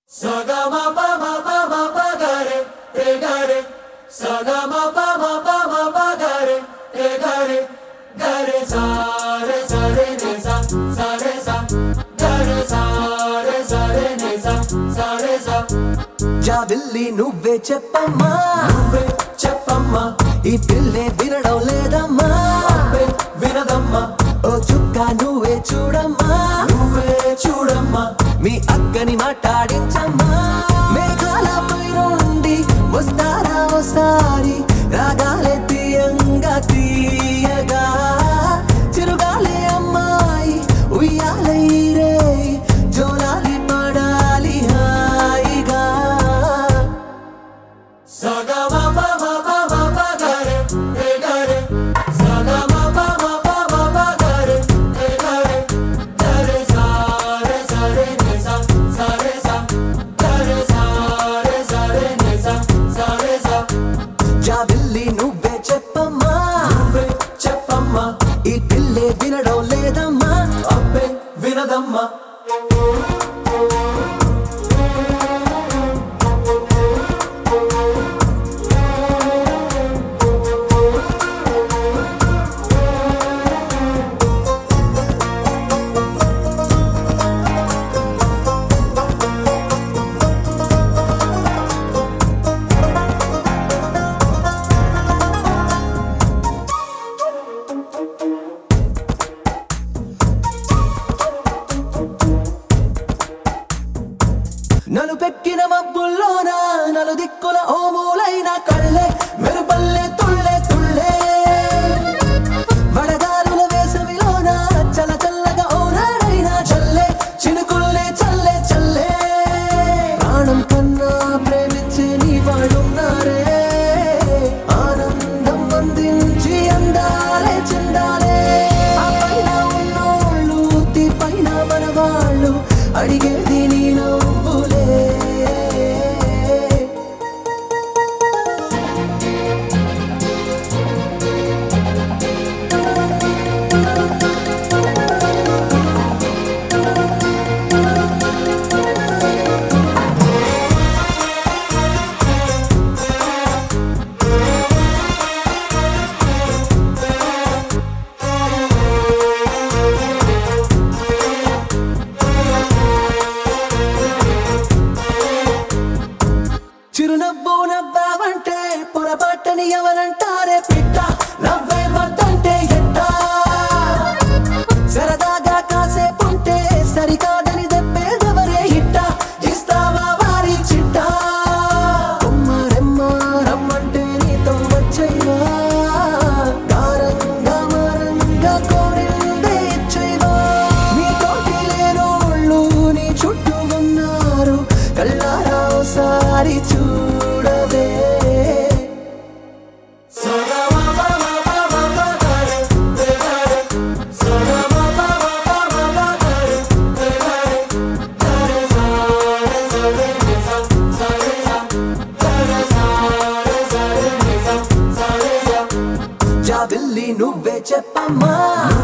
Sagama pa ma pa ma pa ga re re ga re Sagama pa ma pa ma pa ga re re ga re ga re sa re sa re ne sa sa re sa ga re sa re sa re ne sa sa re sa జాబిల్లి నువ్వే చెప్పమ్మా నువ్వే చెప్పమ్మా ఈ పిల్లే వినడం లేదమ్మా అబ్బే వినదమ్మా ఓ చుక్క నువ్వే చూడమ్మా నువ్వే చూడమ్మా మీ అక్కని మాట్లాడించమ్మా మేఘాలపై నుండి వస్తారా ఒకసారి రాగాలే తీయంగా తీయగా చిరుగాలే అమ్మాయి ఉయ్యాలే రే జోలాలి పడాలి హాయిగా Sagama pa ma pa ma pa ga re re ga re Sagama pa ma pa ma pa ga re re ga re ga re sa re sa re ne sa sa re sa ga re sa re sa re ne sa sa re sa జాబిల్లి నువ్వే చెప్పమ్మా నువ్వే చెప్పమ్మా ఈ పిల్లే వినడం లేదమ్మా అబ్బే వినదమ్మా నలు పెట్టిన మబ్బుల్లోన నలు దిక్కుల ఓమూలైన కళ్ళే మెరుపల్లె తుళ్ళే తుళ్ళే వడగాలుల వేసవిలోన చల్ల చల్లగా ఓనాడైనా చల్లే చినుకుల్లే చల్లే చల్లే ప్రాణం కన్నా ప్రేమించే నీ వాళ్ళున్నారే ఆనందం అందించి అందాలే చెందాలే ఆ పైన ఉన్నోళ్ళు తీ పైన మన వాళ్ళు అడిగేది నీ నవ్వులే చిరునవ్వు నవ్వావంటే పొరపాటని ఎవరంటారే పిట్ట నవ్వే వద్దంటే ఎట్టా సరదాగా కాసేపుంటే సరికాదని దెబ్బేదెవరే ఇట్ట ఇస్తావా వారి చిట్ట కొమ్మ రెమ్మ రమ్మంటే నీతో వచ్చైవా గారంగా మారంగా కోరిందే ఇచ్చైవా నీ తోటి లేనోళ్ళు నీ చుట్టూ ఉన్నారు కళ్ళారా ఓసారి చూడవే Sagama pa ma pa ma pa ga re re ga re Sagama pa ma pa ma pa ga re re ga re ga re sa re sa re ne sa sa re sa ga re sa re sa re ne sa sa re sa జాబిల్లి నువ్వే చెప్పమ్మా